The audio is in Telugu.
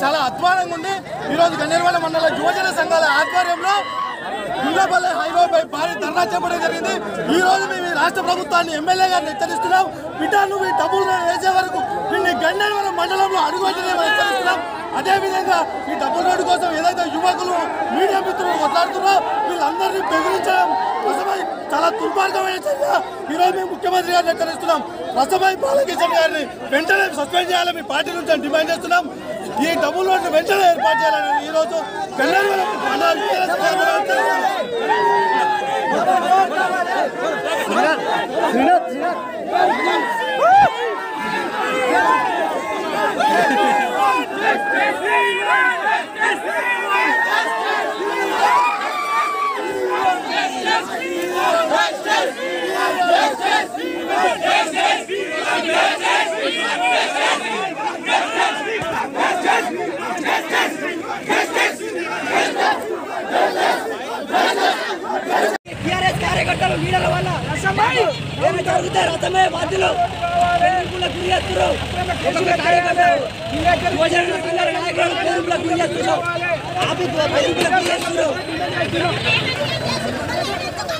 చాలా అధ్వానంగా ఉంది ఈరోజు గన్నేరువాడ మండల యువజన సంఘాల ఆధ్వర్యంలో గుండ్లపల్లి హైవేపై భారీ ధర్నా చేపట్టడం జరిగింది ఈ రోజు మేము ఈ రాష్ట్ర ప్రభుత్వాన్ని ఎమ్మెల్యే గారిని హెచ్చరిస్తున్నాం బిడ్డ నువ్వు ఈ డబ్బులు వేసే వరకు నిన్ను గన్నేరువాడ మండలంలో అడుగుపెట్టనే హెచ్చరిస్తున్నాం అదే విధంగా ఈ డబ్బుల రోడ్డు కోసం ఏదైతే యువకులు మీడియా మిత్రులు కొట్లాడుతున్నారో వీళ్ళందరినీ బెదిరించడం రసమై చాలా దుర్మార్గమైన చర్య ఈ రోజు మేము ముఖ్యమంత్రి గారిని హెచ్చరిస్తున్నాం రసమై బాలకిషన్ గారిని వెంటనే సస్పెండ్ చేయాలని మీ పార్టీ నుంచి అని డిమాండ్ చేస్తున్నాం ఈ డబ్బుల రోడ్డు వెంటనే ఏర్పాటు చేయాలని ఈ రోజు గన్నేరువాడ మండల యువజన సంఘాల హెచ్చరిస్తున్నాం. టీఆర్ఎస్ కార్యకర్తలు లీడర్ల వల్ల రసమై ఏమి జరుగుతాయి రసమే బాధ్యులు బెదిరింపుల గురి చేస్తున్నారు ఎందుకంటే కార్యకర్తలు యువజన సంఘాల నాయకులు బెదిరింపుల గురి చేస్తున్నారు ఆఫీస్ బెదిరింపుల గురి చేస్తున్నారు